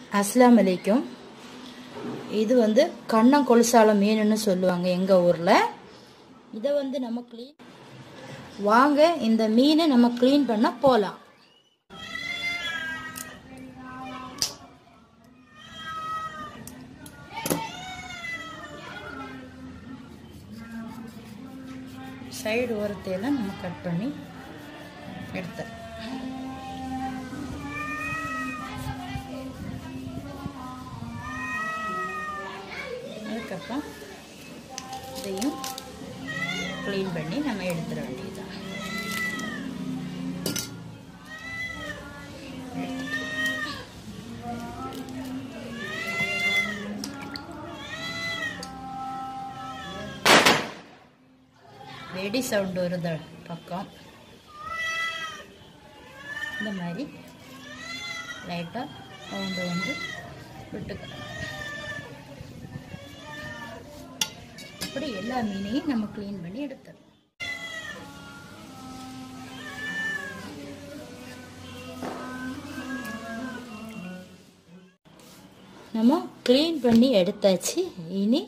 அஸ்லாம் அலைக்கும் இது வந்து கண்ணம் கொலுசால மீனுன்னு சொல்லுவாங்க எங்கள் ஊரில் இதை வந்து நம்ம க்ளீன் வாங்க இந்த மீனை நம்ம க்ளீன் பண்ண போகலாம் சைடு ஓரத்தையெல்லாம் நம்ம கட் பண்ணி எடுத்து அதுக்கப்புறம் இதையும் க்ளீன் பண்ணி நம்ம எடுத்துட வேண்டியதுதான் வெடி சவுண்டு வருது பக்கம் இந்த மாதிரி லைட்டாக சவுண்டு வந்து விட்டுக்கலாம் இப்படி எல்லா மீனையும் நம்ம க்ளீன் பண்ணி எடுத்துடலாம் நம்ம க்ளீன் பண்ணி எடுத்தாச்சு இனி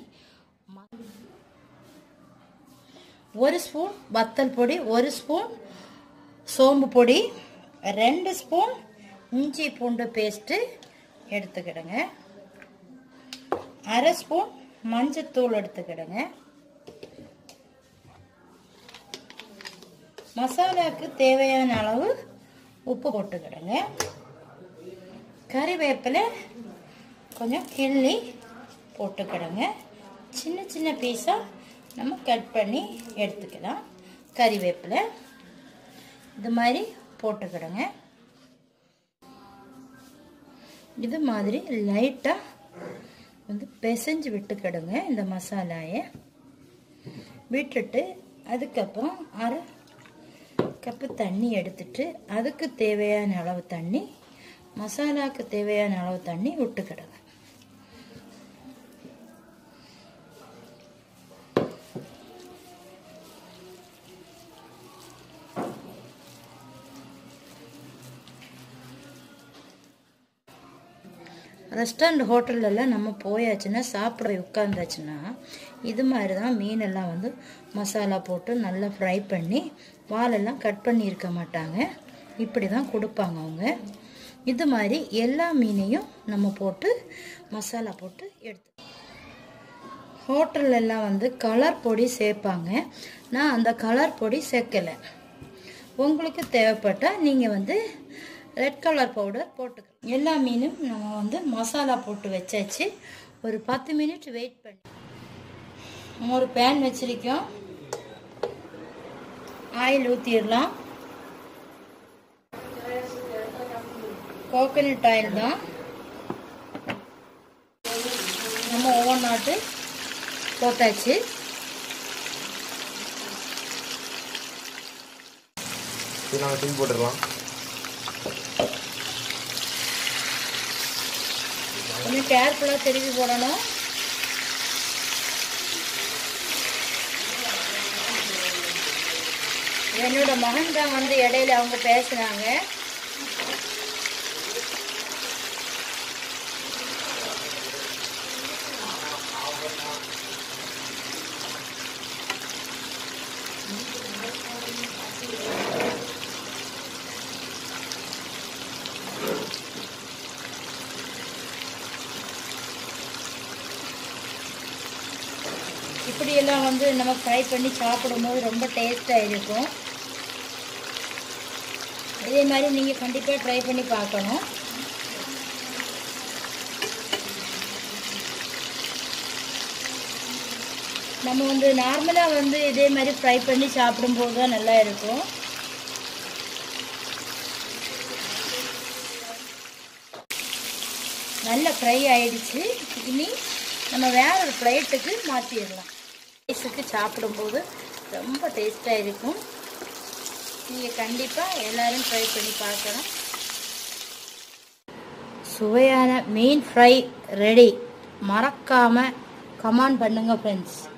ஒரு ஸ்பூன் வத்தல் பொடி ஒரு ஸ்பூன் சோம்பு பொடி ரெண்டு ஸ்பூன் இஞ்சி பூண்டு பேஸ்ட்டு எடுத்துக்கிடுங்க அரை ஸ்பூன் மஞ்சத்தூள் எடுத்துக்கிடுங்க மசாலாவுக்கு தேவையான அளவு உப்பு போட்டுக்கிடுங்க கறிவேப்பிலை கொஞ்சம் கிள்ளி போட்டுக்கிடுங்க சின்ன சின்ன பீஸாக நம்ம கட் பண்ணி எடுத்துக்கலாம் கறிவேப்பிலை இது மாதிரி போட்டுக்கிடுங்க இது மாதிரி லைட்டாக வந்து பிசைஞ்சு விட்டுக்கிடுங்க இந்த மசாலாயை விட்டுட்டு அதுக்கப்புறம் அரை கப்பு தண்ணி எடுத்துட்டு அதுக்கு தேவையான அளவு தண்ணி மசாலாவுக்கு தேவையான அளவு தண்ணி விட்டுக்கிடுங்க ரெஸ்டாரண்ட் ஹோட்டல்லலாம் நம்ம போயாச்சுன்னா சாப்பிட உட்காந்தாச்சுன்னா இது மாதிரி தான் மீனெல்லாம் வந்து மசாலா போட்டு நல்லா ஃப்ரை பண்ணி வாலெல்லாம் கட் பண்ணி இருக்க மாட்டாங்க இப்படி தான் கொடுப்பாங்க அவங்க இது மாதிரி எல்லா மீனையும் நம்ம போட்டு மசாலா போட்டு எடுத்து ஹோட்டல்லலாம் வந்து கலர் பொடி சேர்ப்பாங்க நான் அந்த கலர் பொடி சேர்க்கலை உங்களுக்கு தேவைப்பட்டால் நீங்கள் வந்து ரெட் கலர் பவுடர் போட்டுக்கலாம் எல்லா மீனும் நம்ம வந்து மசாலா போட்டு வச்சாச்சு ஒரு பத்து மினிட் வெயிட் பண்ணி ஒரு பேன் வச்சிருக்கோம் ஆயில் ஊற்றிடலாம் கோகனட் ஆயில் தான் நம்ம ஒவ்வொன்றாட்டு போட்டாச்சு இது நாங்கள் தூக்கி போட்டுடலாம் கொஞ்சம் கேர்ஃபுல்லாக திருப்பி போடணும் என்னோட மகன் தான் வந்து இடையில அவங்க பேசுனாங்க இப்படியெல்லாம் வந்து நம்ம ஃப்ரை பண்ணி சாப்பிடும்போது ரொம்ப டேஸ்ட்டாக இருக்கும் இதே மாதிரி நீங்கள் கண்டிப்பாக ட்ரை பண்ணி பார்க்கணும் நம்ம வந்து நார்மலாக வந்து இதே மாதிரி ஃப்ரை பண்ணி சாப்பிடும்போது தான் நல்லா இருக்கும் நல்ல ஃப்ரை ஆயிடுச்சு இனி நம்ம வேற ஒரு பிளேட்டுக்கு மாற்றிடலாம் ரைஸுக்கு சாப்பிடும்போது ரொம்ப டேஸ்ட்டாக இருக்கும் நீங்கள் கண்டிப்பாக எல்லாரும் ட்ரை பண்ணி பார்க்கலாம் சுவையான மீன் ஃப்ரை ரெடி மறக்காமல் கமெண்ட் பண்ணுங்கள் ஃப்ரெண்ட்ஸ்